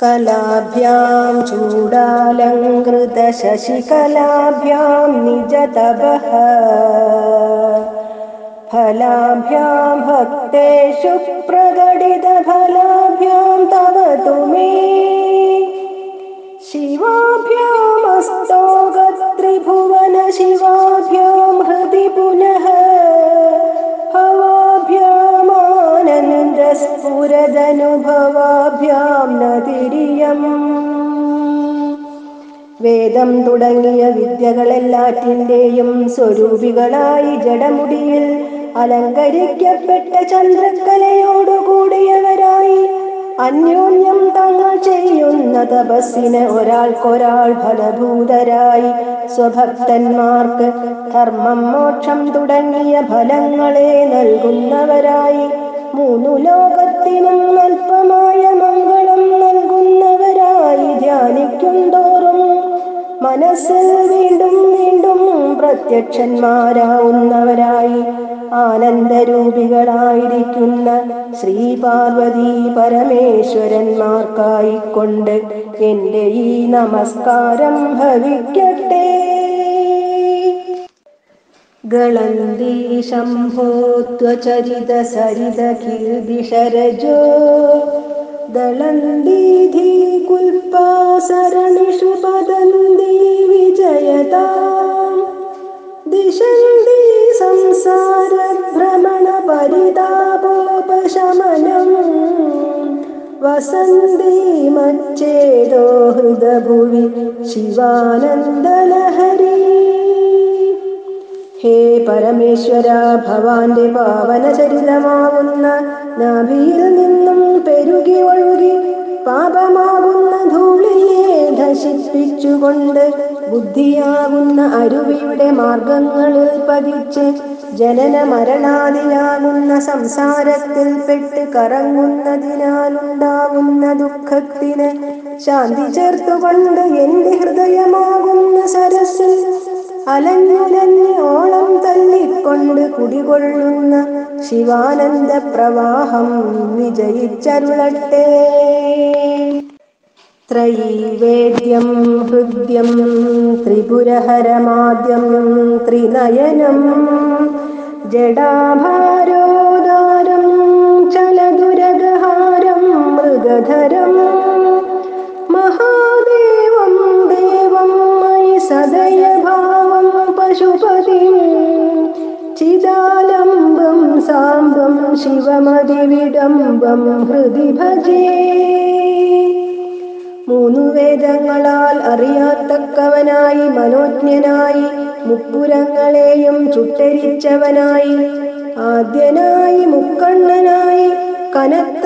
कलाभ्यां चूडालङ्कृतशशिकलाभ्यां निजतपः फलाभ्यां भक्तेषु प्रकटितफलाभ्यां तव तु मे शिवाभ्यामस्तोगत्रिभुवन शिवाभ्यां हृदि पुनः ഭവാഭ്യാമാനന്ദസ്ഫുരദനുഭവാഭ്യാം നതിരിയം വേദം തുടങ്ങിയ വിദ്യകളെല്ലാറ്റിൻ്റെയും സ്വരൂപികളായി ജഡമുടിയിൽ അലങ്കരിക്കപ്പെട്ട ചന്ദ്രക്കലയോടുകൂടിയവരായി അന്യോന്യം തങ്ങൾ ചെയ്യുന്ന തപസ്സിന് ഒരാൾക്കൊരാൾ ഫലഭൂതരായി സ്വഭക്തന്മാർക്ക് ധർമ്മം മോക്ഷം തുടങ്ങിയ ഫലങ്ങളെ നൽകുന്നവരായി മൂന്നു ലോകത്തിനും അല്പമായ മംഗളം നൽകുന്നവരായി ധ്യാനിക്കും തോറും മനസ്സിൽ വീണ്ടും വീണ്ടും പ്രത്യക്ഷന്മാരാവുന്നവരായി ആനന്ദരൂപികളായിരിക്കുന്ന ശ്രീ പാർവതി പരമേശ്വരന്മാർക്കായിക്കൊണ്ട് എൻ്റെ ഈ നമസ്കാരം ഭവിക്കട്ടെ ഗളന്തി ശംഭോ ത്വചരിത സരിത കീർദിശരജോ ദളന്തീധി കുൽപ്പാസരണിഷു പതന്തി വിജയതാം ദിശന്തി സംസാര ഭ്രമണ പരിതാപോപശമനം വസന്തി മച്ചേതോ ഹൃദഭുവി ശിവാനന്ദലഹരി ഹേ പരമേശ്വര ഭവാന്റെ പാവനചരിതമാവുന്ന നാഭിയിൽ നിന്നും പെരുകി ഒഴുകി പാപമാകുന്ന ധൂളിയെ ധശിപ്പിച്ചുകൊണ്ട് ബുദ്ധിയാകുന്ന അരുവിയുടെ മാർഗങ്ങളിൽ പതിച്ച് ജനന മരണാദിയാകുന്ന സംസാരത്തിൽ പെട്ട് കറങ്ങുന്നതിനാലുണ്ടാവുന്ന ദുഃഖത്തിന് ശാന്തി ചേർത്തുകൊണ്ട് എന്റെ ഹൃദയമാകുന്ന സരസിൽ അലഞ്ഞുലഞ്ഞ് ഓളം തല്ലിക്കൊണ്ട് കുടികൊള്ളുന്ന ശിവാനന്ദ പ്രവാഹം വിജയിച്ചരുളട്ടെ ത്രൈവേദ്യം ഹൃദ്യം ത്രിപുരഹരമാദ്യം ത്രിനയനം ജഡാഭാരോദാരം ചലദുരഗഹാരം മൃഗധരം മഹാദേവം ദേവം മയി സദയഭാവം പശുപതിം ചിദാലംബം സാംബം ശിവമതിവിഡംബം ഹൃദി ഭജേ മൂന്നു വേദങ്ങളാൽ അറിയാത്തക്കവനായി മനോജ്ഞനായി മുപ്പുരങ്ങളെയും ചുട്ടരിച്ചവനായി ആദ്യനായി മുക്കണ്ണനായി കനത്ത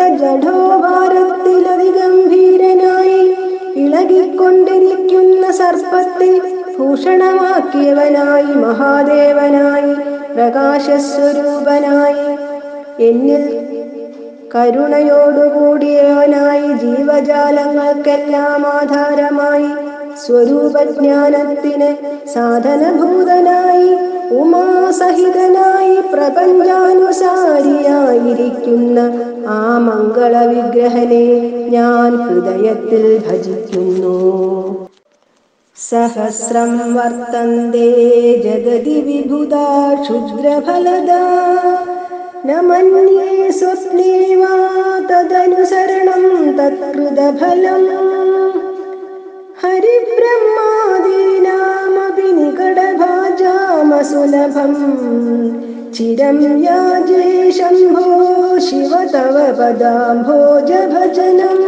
ജഡോഭാരത്തിലതിഗംഭീരനായി ഇളകിക്കൊണ്ടിരിക്കുന്ന സർപ്പത്തെ ഭൂഷണമാക്കിയവനായി മഹാദേവനായി പ്രകാശസ്വരൂപനായി എന്നിൽ കരുണയോടുകൂടിയവനായി ജീവജാലങ്ങൾക്കെല്ലാം ആധാരമായി സ്വരൂപജ്ഞാനത്തിന് സാധനഭൂതനായി ഉമാസഹിതനായി പ്രപഞ്ചാനുസാരിയായിരിക്കുന്ന ആ മംഗളവിഗ്രഹനെ ഞാൻ ഹൃദയത്തിൽ ഭജിക്കുന്നു സഹസ്രം വർത്തന്തേ ജഗതി വിഭുതാ ക്ഷുദ്രഫലദാ न मन्ये स्वप्ने वा तदनुसरणं तत्कृतफलम् हरिब्रह्मादीनामपि निकटभाजामसुलभम् चिरं याजे शम्भो शिव तव पदाम्भोजभजनम्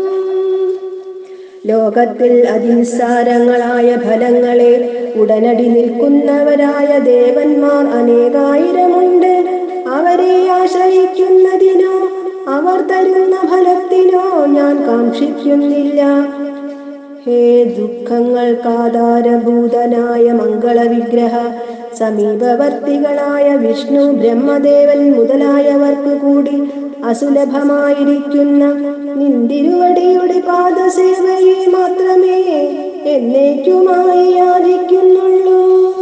ലോകത്തിൽ അതിനിസ്സാരങ്ങളായ ഫലങ്ങളെ ഉടനടി നിൽക്കുന്നവരായ ദേവന്മാർ അനേകായിരമുണ്ട് അവരെ ആശ്രയിക്കുന്നതിനോ അവർ തരുന്ന ഫലത്തിനോ ഞാൻ കാക്ഷിക്കുന്നില്ല ഹേ ദുഃഖങ്ങൾക്കാധാരഭൂതനായ മംഗളവിഗ്രഹ സമീപവർത്തികളായ വിഷ്ണു ബ്രഹ്മദേവൻ മുതലായവർക്ക് കൂടി അസുലഭമായിരിക്കുന്ന നിന്തിരുവടിയുടെ പാദസേവയെ മാത്രമേ എന്നേക്കുമായി യാചിക്കുന്നുള്ളൂ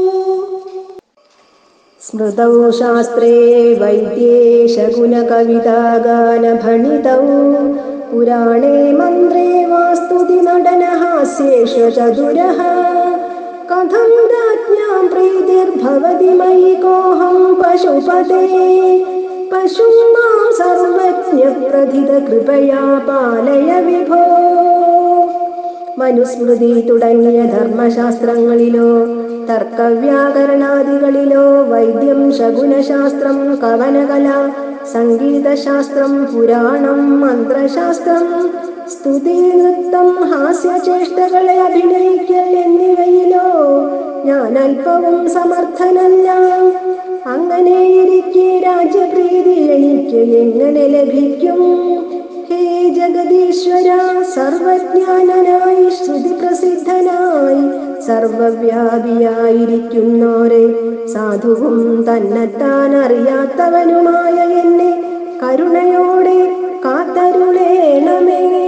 സ്മൃതൗ ശാസ്ത്രേ വൈദ്യേ ശകുനകവിതാഗാനഭണിതൗ പുരാണേ മന്ത്രേ വാസ്തുതി നടനഹാസ്യേഷു ചതുരഃ കഥം രാജ്ഞാം പ്രീതിർഭവതി മയി കോഹം പശുപതേ പശും മാം സർവജ്ഞ പ്രഥിത കൃപയാ പാലയ വിഭോ മനുസ്മൃതി തുടങ്ങിയ ധർമ്മശാസ്ത്രങ്ങളിലോ തർക്കവ്യാകരണാദികളിലോ വൈദ്യം ശകുനശാസ്ത്രം കവനകല സംഗീതശാസ്ത്രം പുരാണം മന്ത്രശാസ്ത്രം സ്തുതി നൃത്തം ഹാസ്യചേഷ്ടകളെ അഭിനയിക്കൽ എന്നിവയിലോ ഞാൻ അല്പവും സമർത്ഥനല്ല അങ്ങനെയിരിക്കെ രാജ്യപ്രീതി എനിക്ക് എങ്ങനെ ലഭിക്കും ഹേ ജഗദീശ്വര സർവജ്ഞാനനായി ശ്രുതി പ്രസിദ്ധനായി സർവവ്യാപിയായിരിക്കുന്നോരെ സാധുവും തന്നെത്താൻ അറിയാത്തവനുമായ എന്നെ കരുണയോടെ കാത്തരുളേണമേ